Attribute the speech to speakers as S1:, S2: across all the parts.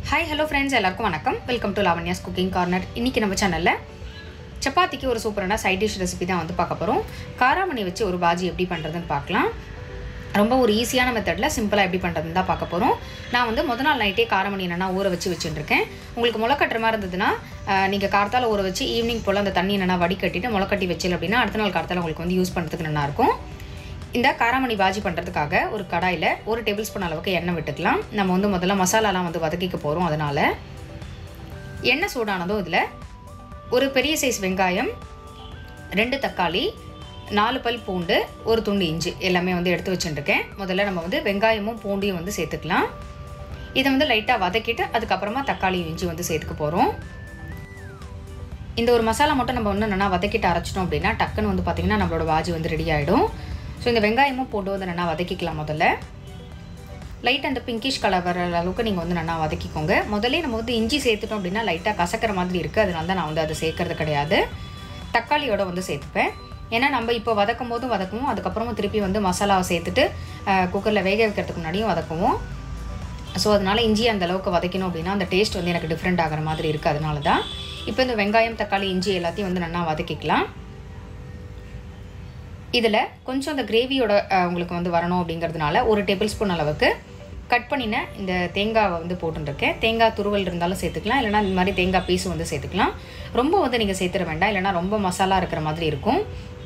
S1: hi hello friends எல்லாருக்கும் வணக்கம் welcome to லாவண்யாஸ் குக்கிங் கார்னர் இன்றைக்கி நம்ம சேனலில் சப்பாத்திக்கு ஒரு சூப்பரான சைட் டிஷ் ரெசிபி தான் வந்து பார்க்க போகிறோம் காராமணி வச்சு ஒரு பாஜி எப்படி பண்ணுறதுன்னு பார்க்கலாம் ரொம்ப ஒரு ஈஸியான மெத்தடில் சிம்பிளாக எப்படி பண்ணுறதுன்னு தான் பார்க்க போகிறோம் நான் வந்து முத நாள் நைட்டே காரமணி என்னென்னா ஊற வச்சு வச்சுட்டுருக்கேன் உங்களுக்கு முளைக்கட்டுற மாதிரி இருந்ததுன்னா நீங்கள் கார்த்தால ஊற வச்சு ஈவினிங் போல் அந்த தண்ணி என்னென்னா வடிகட்டிட்டு முளைக்கட்டி வச்சில் அப்படின்னா அடுத்த நாள் கார்த்தால உங்களுக்கு வந்து யூஸ் பண்ணுறதுக்கு நல்லாயிருக்கும் இந்த காராமணி பாஜி பண்ணுறதுக்காக ஒரு கடாயில் ஒரு டேபிள் ஸ்பூன் அளவுக்கு எண்ணெய் விட்டுக்கலாம் நம்ம வந்து முதல்ல மசாலாலாம் வந்து வதக்கிக்க போகிறோம் அதனால் எண்ணெய் சூடானதும் இதில் ஒரு பெரிய சைஸ் வெங்காயம் ரெண்டு தக்காளி நாலு பல் பூண்டு ஒரு துண்டு இஞ்சி எல்லாமே வந்து எடுத்து வச்சுட்டுருக்கேன் முதல்ல நம்ம வந்து வெங்காயமும் பூண்டையும் வந்து சேர்த்துக்கலாம் இதை வந்து லைட்டாக வதக்கிட்டு அதுக்கப்புறமா தக்காளியும் இஞ்சி வந்து சேர்த்துக்க போகிறோம் இந்த ஒரு மசாலா மட்டும் நம்ம வந்து நல்லா வதக்கிட்டு அரைச்சிட்டோம் அப்படின்னா டக்குன்னு வந்து பார்த்திங்கன்னா நம்மளோட வாஜி வந்து ரெடி ஆகிடும் ஸோ இந்த வெங்காயமும் போட்டு வந்து நல்லா வதக்கிக்கலாம் முதல்ல லைட் அந்த பிங்கிஷ் கலர் வர அளவுக்கு நீங்கள் வந்து நல்லா வதக்கிக்கோங்க முதல்ல நம்ம வந்து இஞ்சி சேர்த்துட்டோம் அப்படின்னா லைட்டாக கசக்கிற மாதிரி இருக்குது அதனால தான் நான் வந்து அதை சேர்க்கறது கிடையாது தக்காளியோட வந்து சேர்த்துப்பேன் ஏன்னா நம்ம இப்போ வதக்கும் போதும் வதக்குவோம் அதுக்கப்புறமும் திருப்பி வந்து மசாலாவை சேர்த்துட்டு குக்கரில் வேக வைக்கிறதுக்கு முன்னாடியும் வதக்குவோம் ஸோ அதனால் இஞ்சி அந்த அளவுக்கு வதக்கணும் அப்படின்னா அந்த டேஸ்ட் வந்து எனக்கு டிஃப்ரெண்ட் ஆகிற மாதிரி இருக்குது அதனால தான் இப்போ இந்த வெங்காயம் தக்காளி இஞ்சி எல்லாத்தையும் வந்து நல்லா வதக்கிக்கலாம் இதில் கொஞ்சம் அந்த கிரேவியோட உங்களுக்கு வந்து வரணும் அப்படிங்கிறதுனால ஒரு டேபிள் ஸ்பூன் அளவுக்கு கட் பண்ணின இந்த தேங்காவை வந்து போட்டுருக்கேன் தேங்காய் துருவல் இருந்தாலும் சேர்த்துக்கலாம் இல்லைனா இந்த மாதிரி தேங்காய் பீஸு வந்து சேர்த்துக்கலாம் ரொம்ப வந்து நீங்கள் சேர்த்துட வேண்டாம் இல்லைனா ரொம்ப மசாலா இருக்கிற மாதிரி இருக்கும்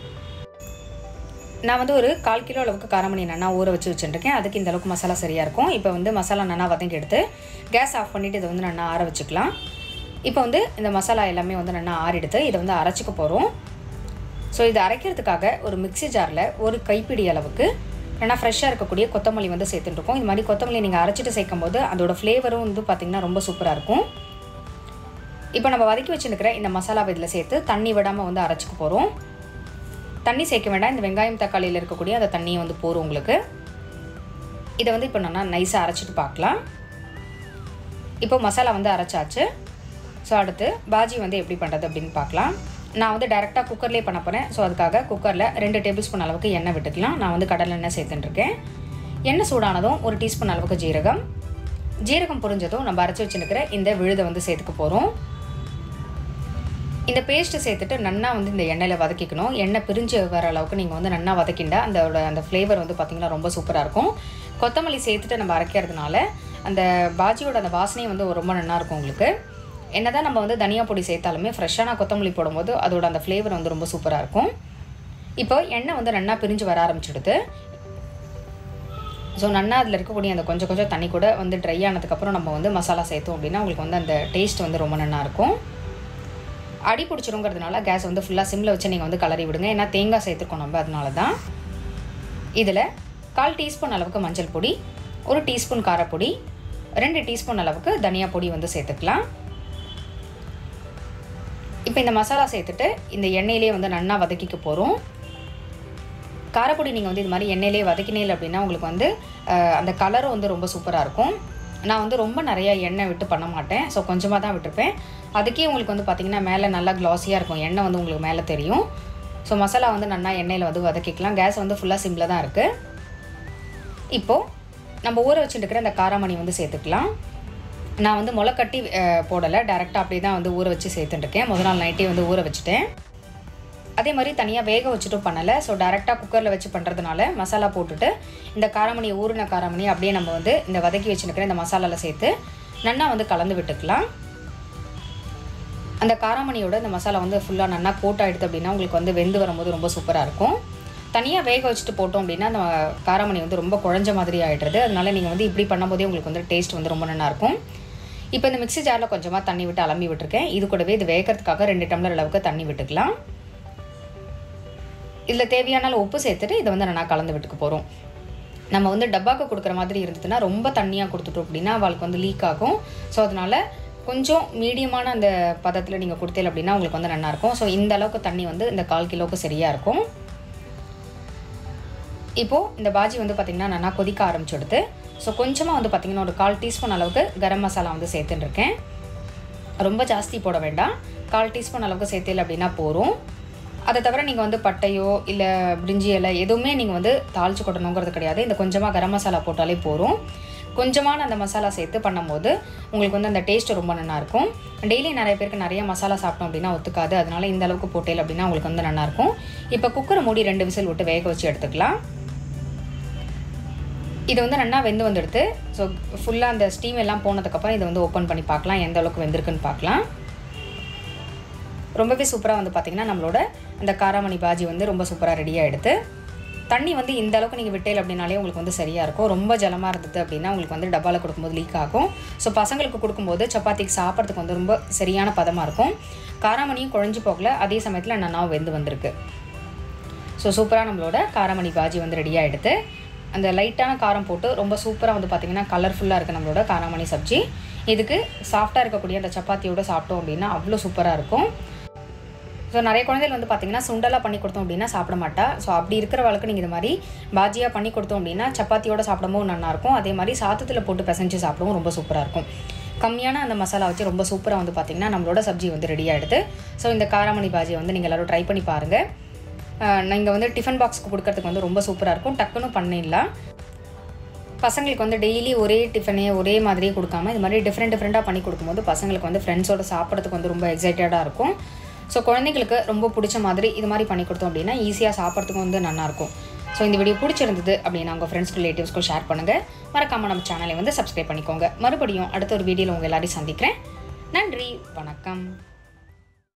S1: நான் வந்து ஒரு கால் கிலோ அளவுக்கு காரமணி நன்னா ஊற வச்சு வச்சுருக்கேன் அதுக்கு இந்த அளவுக்கு மசாலா சரியாக இருக்கும் இப்போ வந்து மசாலா நல்லா வதங்கி எடுத்து கேஸ் ஆஃப் பண்ணிவிட்டு இதை வந்து நல்லா ஆற வச்சுக்கலாம் இப்போ வந்து இந்த மசாலா எல்லாமே வந்து நல்லா ஆறிடுத்து இதை வந்து அரைச்சிக்க போகிறோம் ஸோ இதை அரைக்கிறதுக்காக ஒரு மிக்சி ஜாரில் ஒரு கைப்பிடி அளவுக்கு ஏன்னா ஃப்ரெஷ்ஷாக இருக்கக்கூடிய கொத்தமல்லி வந்து சேர்த்துட்டுருக்கோம் இது மாதிரி கொத்தமல்லி நீங்கள் அரைச்சிட்டு சேர்க்கும் போது அதோட ஃப்ளேவரும் வந்து பார்த்திங்கன்னா ரொம்ப சூப்பராக இருக்கும் இப்போ நம்ம வதக்கி வச்சுருக்கிற இந்த மசாலாவை இதில் சேர்த்து தண்ணி விடாமல் வந்து அரைச்சிக்க போகிறோம் தண்ணி சேர்க்க வேண்டாம் இந்த வெங்காயம் தக்காளியில் இருக்கக்கூடிய அந்த தண்ணியை வந்து போகிறோம் உங்களுக்கு இதை வந்து இப்போ நான் நைஸாக அரைச்சிட்டு பார்க்கலாம் இப்போ மசாலா வந்து அரைச்சாச்சு ஸோ அடுத்து பாஜி வந்து எப்படி பண்ணுறது அப்படின்னு பார்க்கலாம் நான் வந்து டேரெக்டாக குக்கர்லேயே பண்ண போகிறேன் ஸோ அதுக்காக குக்கரில் ரெண்டு டேபிள் ஸ்பூன் அளவுக்கு எண்ணெய் விட்டுக்கலாம் நான் வந்து கடலை எண்ணெய் சேர்த்துட்டுருக்கேன் எண்ணெய் சூடானதும் ஒரு டீஸ்பூன் அளவுக்கு ஜீரகம் ஜீரகம் புரிஞ்சதும் நம்ம அரைச்சி வச்சுருக்கிற இந்த விழுதை வந்து சேர்த்துக்க போகிறோம் இந்த பேஸ்ட்டு சேர்த்துட்டு நன்னா வந்து இந்த எண்ணெயில் வதக்கிக்கணும் எண்ணெய் பிரிஞ்சு வர அளவுக்கு நீங்கள் வந்து நன்னா வதக்கிண்டா அதோட அந்த ஃப்ளேவர் வந்து பார்த்திங்கன்னா ரொம்ப சூப்பராக இருக்கும் கொத்தமல்லி சேர்த்துட்டு நம்ம அரைக்கிறதுனால அந்த பாஜியோட அந்த வாசனையும் வந்து ரொம்ப நல்லாயிருக்கும் உங்களுக்கு என்ன தான் நம்ம வந்து தனியா பொடி சேர்த்தாலுமே ஃப்ரெஷ்ஷான கொத்தமல்லி போடும்போது அதோட அந்த ஃப்ளேவர் வந்து ரொம்ப சூப்பராக இருக்கும் இப்போ எண்ணெய் வந்து நன்னா பிரிஞ்சு வர ஆரம்பிச்சிடுது ஸோ நன்னா அதில் இருக்கக்கூடிய அந்த கொஞ்சம் கொஞ்சம் தண்ணி கூட வந்து ட்ரை ஆனதுக்கப்புறம் நம்ம வந்து மசாலா சேர்த்தோம் அப்படின்னா உங்களுக்கு வந்து அந்த டேஸ்ட் வந்து ரொம்ப நல்லா இருக்கும் அடி பிடிச்சிருங்கிறதுனால கேஸ் வந்து ஃபுல்லாக சிம்மில் வச்சு நீங்கள் வந்து கலரி விடுங்க ஏன்னா தேங்காய் சேர்த்துருக்கோம் நம்ம அதனால தான் இதில் கால் டீஸ்பூன் அளவுக்கு மஞ்சள் பொடி ஒரு டீஸ்பூன் காரப்பொடி ரெண்டு டீஸ்பூன் அளவுக்கு தனியா பொடி வந்து சேர்த்துக்கலாம் இப்போ இந்த மசாலா சேர்த்துட்டு இந்த எண்ணெயிலே வந்து நன்னா வதக்கிக்க போகிறோம் காரப்பொடி நீங்கள் வந்து இது மாதிரி எண்ணெயிலே வதக்கினீங்க அப்படின்னா உங்களுக்கு வந்து அந்த கலரும் வந்து ரொம்ப சூப்பராக இருக்கும் நான் வந்து ரொம்ப நிறையா எண்ணெய் விட்டு பண்ண மாட்டேன் ஸோ கொஞ்சமாக தான் விட்டுருப்பேன் அதுக்கே உங்களுக்கு வந்து பார்த்திங்கன்னா மேலே நல்லா க்ளாஸியாக இருக்கும் எண்ணெய் வந்து உங்களுக்கு மேலே தெரியும் ஸோ மசாலா வந்து நல்லா எண்ணெயில் வந்து வதக்கிக்கலாம் கேஸ் வந்து ஃபுல்லாக சிம்மில் தான் இருக்குது இப்போது நம்ம ஊற வச்சுட்டுருக்கிற இந்த காராமணி வந்து சேர்த்துக்கலாம் நான் வந்து முளைக்கட்டி போடலை டேரெக்டாக அப்படியே தான் வந்து ஊற வச்சு சேர்த்துட்டுருக்கேன் முதல் நாள் நைட்டே வந்து ஊற வச்சுட்டேன் அதே மாதிரி தனியாக வேக வச்சுட்டும் பண்ணலை ஸோ டேரெக்டாக குக்கரில் வச்சு பண்ணுறதுனால மசாலா போட்டுட்டு இந்த காரமணி ஊறின காரமணி அப்படியே நம்ம வந்து இந்த வதக்கி வச்சுருக்கிற இந்த மசாலாவில் சேர்த்து நன்னா வந்து கலந்து விட்டுக்கலாம் அந்த காராமணியோட இந்த மசாலா வந்து ஃபுல்லாக நல்லா கோட் ஆகிடுது அப்படின்னா உங்களுக்கு வந்து வெந்து வரும்போது ரொம்ப சூப்பராக இருக்கும் தனியாக வேக வச்சுட்டு போட்டோம் அப்படின்னா அந்த காராமணி வந்து ரொம்ப குழஞ்ச மாதிரி ஆகிடுறது அதனால நீங்கள் வந்து இப்படி பண்ணும்போதே உங்களுக்கு வந்து டேஸ்ட் வந்து ரொம்ப நல்லாயிருக்கும் இப்போ இந்த மிக்ஸி ஜாரில் கொஞ்சமாக தண்ணி விட்டு அலம்பி விட்டுருக்கேன் இது கூடவே இது வேகிறதுக்காக ரெண்டு டம்ளர் அளவுக்கு தண்ணி விட்டுக்கலாம் இதில் தேவையான உப்பு சேர்த்துட்டு இதை வந்து நல்லா கலந்து விட்டுக்க போகிறோம் நம்ம வந்து டப்பாக்கு கொடுக்குற மாதிரி இருந்ததுன்னா ரொம்ப தண்ணியாக கொடுத்துட்டோம் அப்படின்னா அவளுக்கு வந்து லீக் ஆகும் ஸோ அதனால் கொஞ்சம் மீடியமான அந்த பதத்தில் நீங்கள் கொடுத்தீங்க அப்படின்னா உங்களுக்கு வந்து நல்லாயிருக்கும் ஸோ இந்த அளவுக்கு தண்ணி வந்து இந்த கால் கிலோவுக்கு சரியாக இருக்கும் இப்போது இந்த பாஜி வந்து பார்த்திங்கன்னா நல்லா கொதிக்க ஆரம்பிச்சுடுது ஸோ கொஞ்சமாக வந்து பார்த்திங்கன்னா ஒரு கால் டீஸ்பூன் அளவுக்கு கரம் மசாலா வந்து சேர்த்துட்டுருக்கேன் ரொம்ப ஜாஸ்தி போட வேண்டாம் கால் டீஸ்பூன் அளவுக்கு சேர்த்தில அப்படின்னா போகிறோம் அதை தவிர நீங்கள் வந்து பட்டையோ இல்லை பிரிஞ்சி இலை எதுவுமே நீங்கள் வந்து தாளிச்சு கொட்டணுங்கிறது கிடையாது இந்த கொஞ்சமாக கரம் மசாலா போட்டாலே போதும் கொஞ்சமான அந்த மசாலா சேர்த்து பண்ணும்போது உங்களுக்கு வந்து அந்த டேஸ்ட் ரொம்ப நல்லா இருக்கும் டெய்லி நிறைய பேருக்கு நிறைய மசாலா சாப்பிட்டோம் அப்படின்னா ஒத்துக்காது அதனால இந்த அளவுக்கு போட்டேல் அப்படின்னா உங்களுக்கு வந்து நல்லா இருக்கும் இப்போ குக்கரை மூடி ரெண்டு விசில் விட்டு வேக வச்சு எடுத்துக்கலாம் இது வந்து நல்லா வெந்து வந்துடுது ஸோ ஃபுல்லாக அந்த ஸ்டீம் எல்லாம் போனதுக்கப்புறம் இதை வந்து ஓப்பன் பண்ணி பார்க்கலாம் எந்த அளவுக்கு வெந்திருக்குன்னு பார்க்கலாம் ரொம்பவே சூப்பராக வந்து பார்த்திங்கன்னா நம்மளோட அந்த காராமணி பாஜி வந்து ரொம்ப சூப்பராக ரெடியாக எடுத்து தண்ணி வந்து இந்த அளவுக்கு நீங்கள் விட்டேல் அப்படின்னாலே உங்களுக்கு வந்து சரியாக இருக்கும் ரொம்ப ஜலமாக இருந்தது அப்படின்னா உங்களுக்கு வந்து டப்பாவில் கொடுக்கும்போது லீக் ஆகும் ஸோ பசங்களுக்கு கொடுக்கும்போது சப்பாத்திக்கு சாப்பிட்றதுக்கு வந்து ரொம்ப சரியான பதமாக இருக்கும் காராமணியும் குழஞ்சி போகல அதே சமயத்தில் நன்னாவும் வெந்து வந்திருக்கு ஸோ சூப்பராக நம்மளோட காராமணி பாஜி வந்து ரெடியாக எடுத்து அந்த லைட்டான காரம் போட்டு ரொம்ப சூப்பராக வந்து பார்த்திங்கன்னா கலர்ஃபுல்லாக இருக்குது நம்மளோட காராமணி சப்ஜி இதுக்கு சாஃப்டாக இருக்கக்கூடிய அந்த சப்பாத்தியோடு சாப்பிட்டோம் அப்படின்னா அவ்வளோ சூப்பராக இருக்கும் ஸோ நிறைய குழந்தைகள் வந்து பார்த்தீங்கன்னா சுண்டலாக பண்ணி கொடுத்தோம் அப்படின்னா சாப்பிட மாட்டா ஸோ அப்படி இருக்கிற வாழ்க்கை நீங்கள் இது மாதிரி பாஜியாக பண்ணி கொடுத்தோம் அப்படின்னா சப்பாத்தியோட சாப்பிடும்போது நல்லாயிருக்கும் அதே மாதிரி சாத்தத்தில் போட்டு பிசைஞ்சு சாப்பிடவும் ரொம்ப சூப்பராக இருக்கும் கம்மியான அந்த மசாலா வச்சு ரொம்ப சூப்பராக வந்து பார்த்திங்கன்னா நம்மளோட சப்ஜி வந்து ரெடி ஆகிடுது ஸோ இந்த காராமணி பாஜியை வந்து நீங்கள் எல்லோரும் ட்ரை பண்ணி பாருங்கள் நீங்கள் வந்து டிஃபன் பாக்ஸ்க்கு கொடுக்கறதுக்கு வந்து ரொம்ப சூப்பராக இருக்கும் டக்குன்னு பண்ணிடலாம் பசங்களுக்கு வந்து டெய்லி ஒரே டிஃபனே ஒரே மாதிரியே கொடுக்காம இது மாதிரி டிஃப்ரெண்ட் டிஃப்ரெண்ட்டாக பண்ணி கொடுக்கும்போது பசங்களுக்கு வந்து ஃப்ரெண்ட்ஸோட சாப்பிட்றதுக்கு வந்து ரொம்ப எக்ஸைட்டடாக இருக்கும் ஸோ குழந்தைங்களுக்கு ரொம்ப பிடிச்ச மாதிரி இது மாதிரி பண்ணி கொடுத்தோம் அப்படின்னா ஈஸியாக சாப்பிட்றதுக்கும் வந்து நல்லாயிருக்கும் ஸோ இந்த வீடியோ பிடிச்சிருந்தது அப்படின்னா உங்கள் ஃப்ரெண்ட்ஸ் ரிலேட்டிவ்ஸ்க்கும் ஷேர் பண்ணுங்கள் மறக்காமல் நம்ம சேனலை வந்து சப்ஸ்கிரைப் பண்ணிக்கோங்க மறுபடியும் அடுத்த ஒரு வீடியோவில் உங்கள் எல்லாரையும் சந்திக்கிறேன் நன்றி வணக்கம்